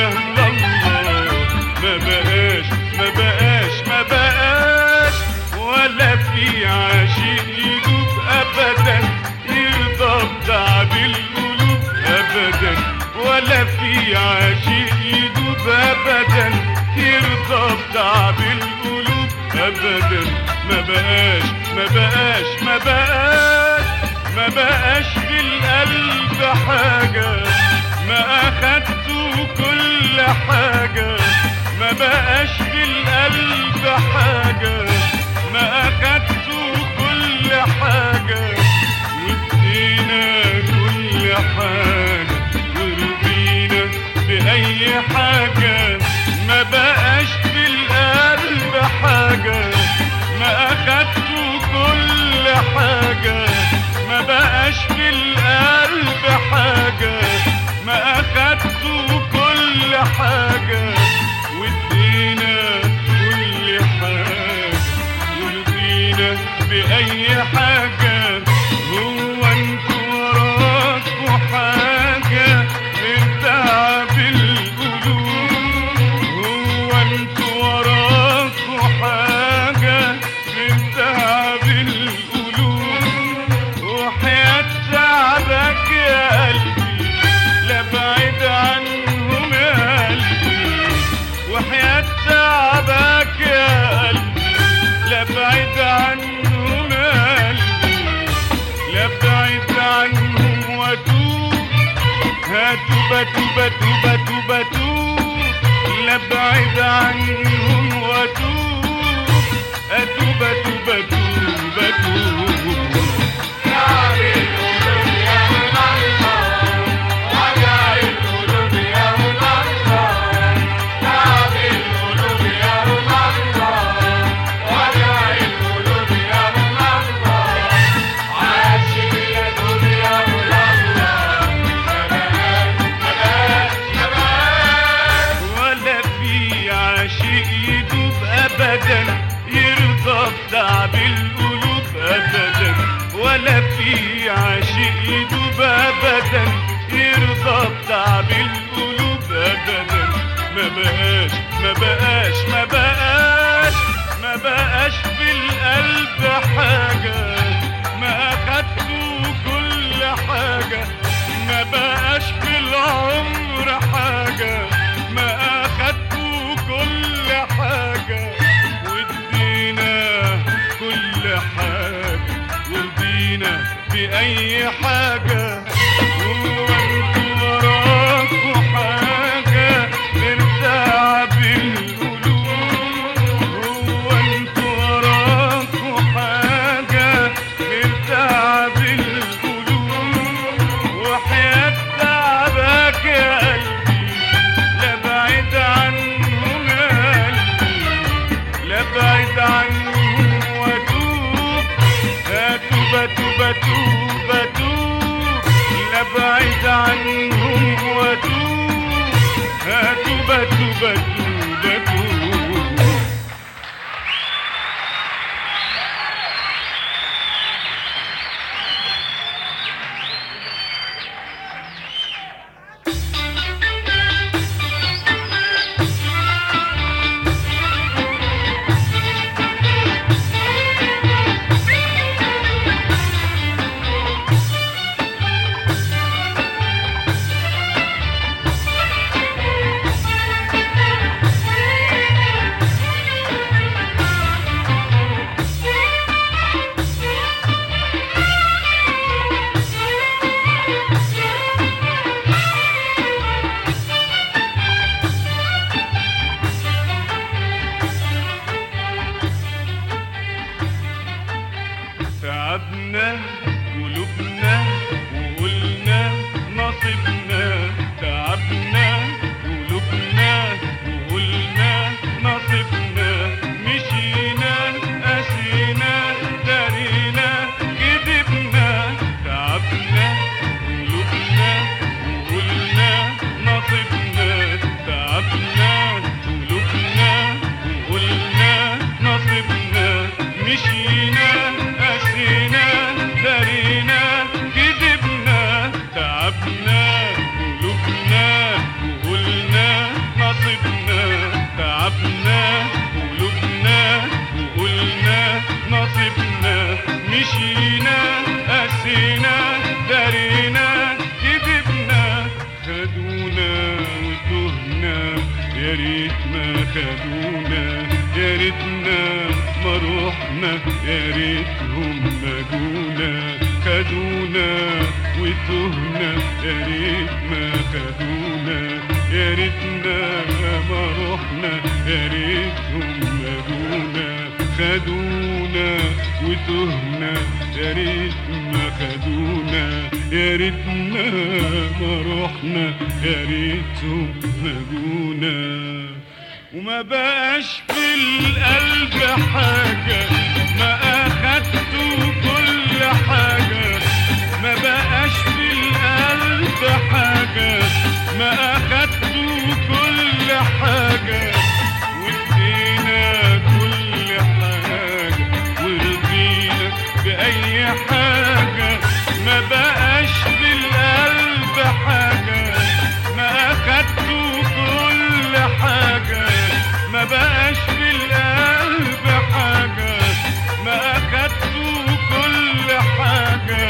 الا الله ما بقاش ما بقاش ما بقاش ولا في عاشق يدوب ابدا يرضى بتعب القلوب ابدا ولا في عاشق يدوب ابدا يرضى بتعب القلوب ابدا ما بقاش ما بقاش ما بقاش ما بقاش في القلب حاجة ما أخدته كل حاجة ما بقاش في القلب حاجة ما أخدته كل حاجة ودينا كل حاجة ورضينا بأي حاجة ما بقاش في القلب حاجة ما أخدته كل حاجة ما بقاش في القلب حاجة ما أخدته كل حاجة وادينا كل حاجة ورضينا بأي حاجة هو انتوا وراكوا حاجة غير تعب القلوب هو انتوا وراكوا حاجة غير تعب القلوب وحياة تعبك يا قلبي لا بعيد عنهم يا قلبي وحياة تعبك يا قلبي لا بعيد عنهم يا قلبي لا بعيد عنهم واتوب هاتوب توبة توبة توبة توب لا بعيد عنهم واتوب اتوب توبة توبة توب ولا في عاشق يدوب ابدا يرضى بتعب القلوب ابدا ولا في عاشق يدوب ابدا يرضى بتعب القلوب ابدا ما بقاش ما بقاش ما بقاش ما بقاش في القلب حاجة ما أخدته كل حاجة ما بقاش في العمر حاجة ما أخدته كل حاجة وادينا كل حاجة ورضينا بأي حاجة هو انتوا وراكوا حاجة غير تعب القلوب هو انتوا وراكوا حاجة غير تعب القلوب وحياة تعبك يا قلبي لا بعيد عنهم يا قلبي لا بعيد عنهم واتوب اتوب اتوب اتوب اتوب لا بعيد عنهم واتوب اتوب اتوب اتوب اتوب Thank يا ريت ما خدونا يا ريتنا ما روحنا يا ريتهم نجونا خدونا وتهنا يا ريت ما خدونا يا ريتنا ما روحنا يا ريتهم نجونا خدونا وتهنا يا ريت ما خدونا يا ريتنا ما روحنا يا ريتهم نجونا وما بقاش في القلب حاجة ما أخدتوا كل حاجة ما بقاش في القلب حاجة ما أخدتوا كل حاجة وادينا كل حاجة ورضينا بأي حاجة ما بقاش في القلب حاجة ما أخدتوا كل حاجة ما بقاش في القلب حاجة ما أخدتوا كل حاجة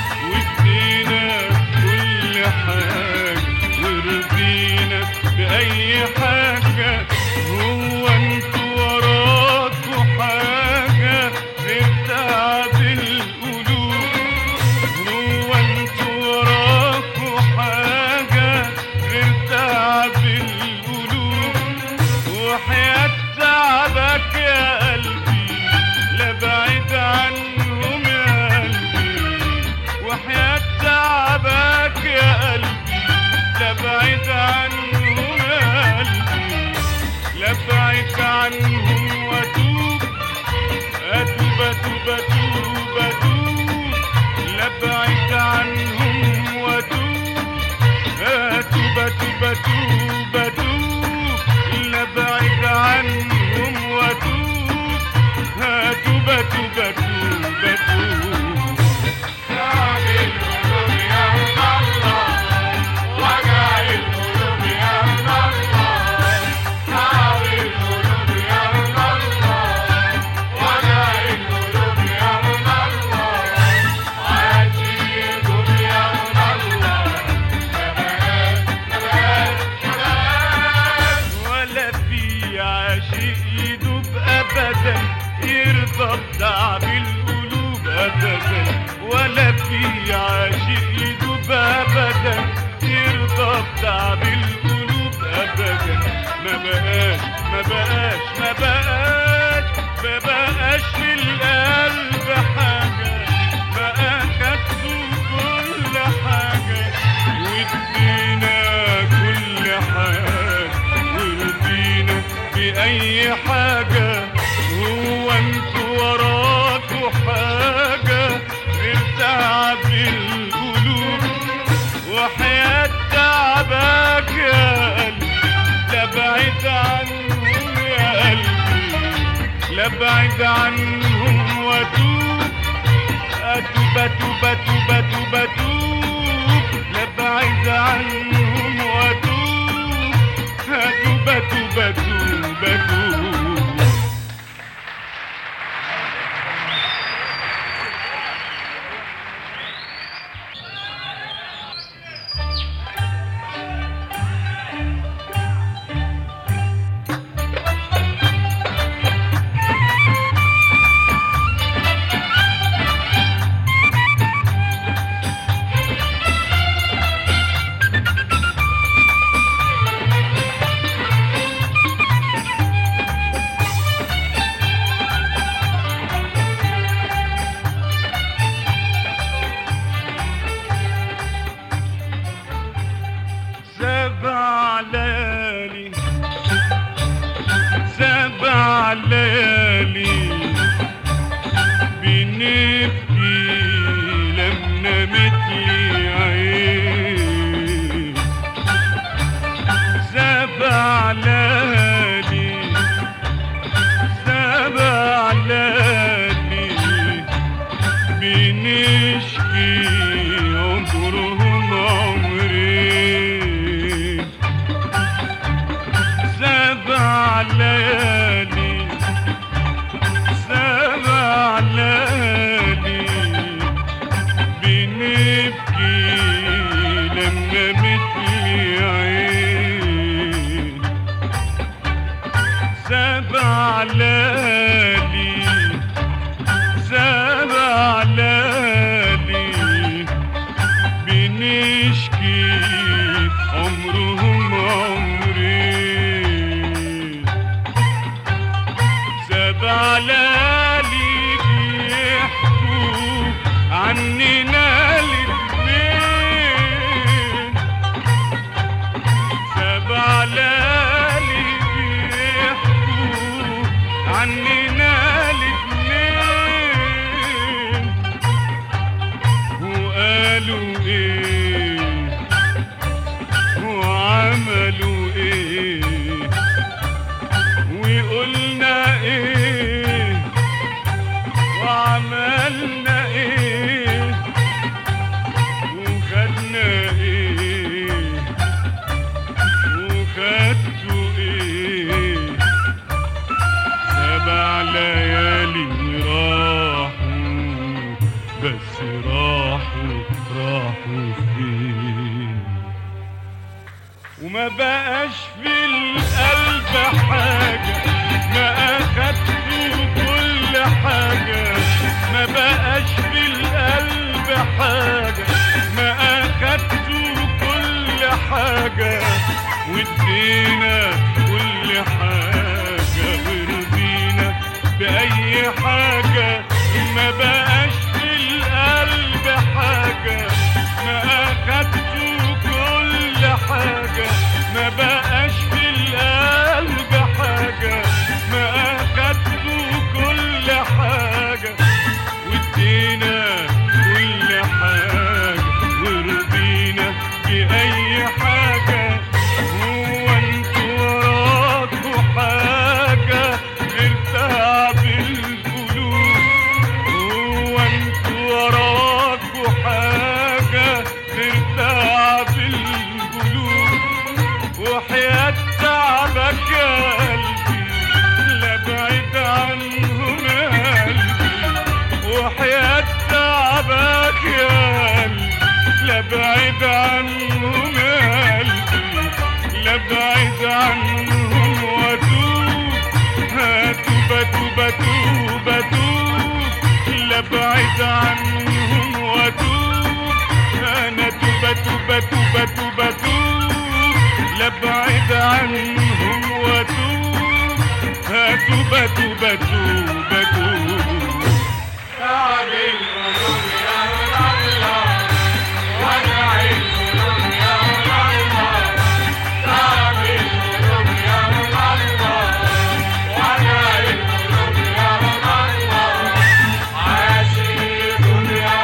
وادينا كل حاجة ورضينا بأي حاجة هو انتوا وراكوا حاجة غير تعب القلوب هو انتوا وراكوا حاجة غير تعب القلوب وحياة تعبك يا قلبي لا بعيد عنهم يا قلبي وحياة تعبك يا قلبي لا بعيد عنهم يا قلبي لا بعيد عنهم واتوب اتوب اتوب اتوب اتوب لا بعيد عنهم واتوب اتوب اتوب اتوب اتوب لا بعيد عنهم واتوب اتوب اتوب اتوب اتوب تعب القلوب يا الله وجع القلوب يا الله تعب القلوب يا الله وجع القلوب يا الله عاشقكم يا الله ولا في عاشق يدوب ابدا يرضى بتعب القلوب ابدا ولا في عاشق يدوب ابدا يرضى بتعب القلوب ابدا ما بقاش ما بقاش ما بقاش ما بقاش في القلب حاجه بقى خدتوا كل حاجه وادينا كل حاجه ورضينا بأي حاجة هو انتوا وراكوا حاجة غير تعب القلوب وحياة تعبك يا قلبي لا بعيد عنهم يا قلبي لا بعيد عنهم واتوب اتوب اتوب اتوب اتوب اتوب لا بعيد عنهم واتوب اتوب اتوب اتوب اتوب سبع ليالي سبع ليالي بنبكي لما مثلي عين سبع ليالي سبع ليالي بنشكي عمرهم عمرين سبع ليالي سبع ليالي بنبكي لما مثلي عين سبع ليالي سبع ليالي بنشكي عمرهم عمرين سبع ليالي بيحكوا عننا الاتنين سبع ليالي بيحكوا عننا الاتنين وقالوا ايه وعملوا ايه وقلنا ايه وعملنا ايه وخدنا ايه وخدتوا ايه سبع ليالي راحوا بس راحوا راحوا فين وما بقاش في القلب حاجة ما أخدتوا كل حاجة ما بقاش في القلب حاجة ما أخدتوا كل حاجة وادينا كل حاجة ورضينا بأي حاجة ما بقاش في القلب حاجة ما أخدتوا كل حاجة ما بقاش في القلب حاجة ما أخدتوا كل حاجة وادينا كل حاجة ورضينا بأي حاجة هو انتوا وراكوا حاجة غير تعب القلوب هو انتوا وراكوا حاجة غير تعب القلوب وحياة تعبك يا قلبي لا بعيد عنهم يا قلبي وحياة تعبك يا قلبي لا بعيد عنهم يا قلبي لا بعيد عنهم واتوب هاتوب توب توب توب لا بعيد عنهم واتوب انا توب توب توب توب توب لا بعيد عنهم واتوب هاتوب توب توب توب تعب القلوب يا الله وجع القلوب يا الله تعب القلوب يا الله وجع القلوب يا الله عاشق يا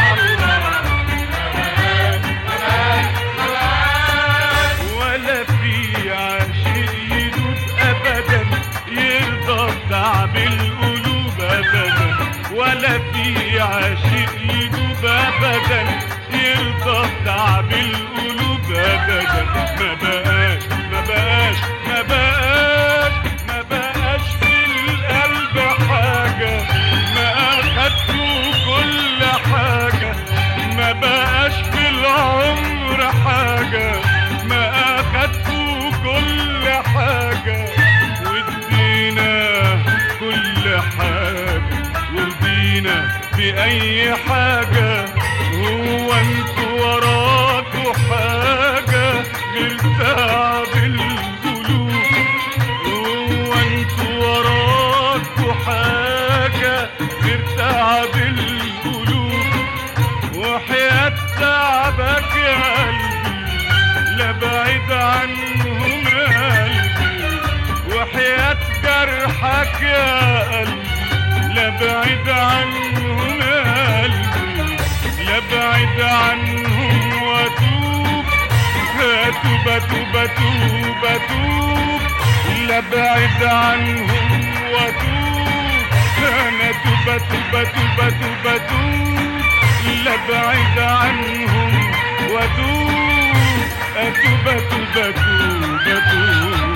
الله ولا في عاشق يدوب ابدا يرضى بتعب القلوب ابدا ولا في عاشق يدوب ابدا يرضى بتعب القلوب ابدا ما بقاش ما بقاش ما بقاش ما بقاش في القلب حاجة ما أخدتوا كل حاجة ما بقاش في العمر حاجة ما أخدتوا كل حاجة وادينا كل حاجة ورضينا بأي حاجة هو انتوا وراكوا حاجة غير تعب القلوب هو انتوا وراكوا حاجة غير تعب القلوب وحياة تعبك يا قلبي لا بعيد عنهم يا قلبي وحياة جرحك يا قلبي لا بعيد عنهم يا قلبي لا بعيد عنهم واتوب اتوب اتوب اتوب اتوب لا بعيد عنهم واتوب انا توب اتوب اتوب اتوب اتوب لا بعيد عنهم واتوب اتوب اتوب اتوب اتوب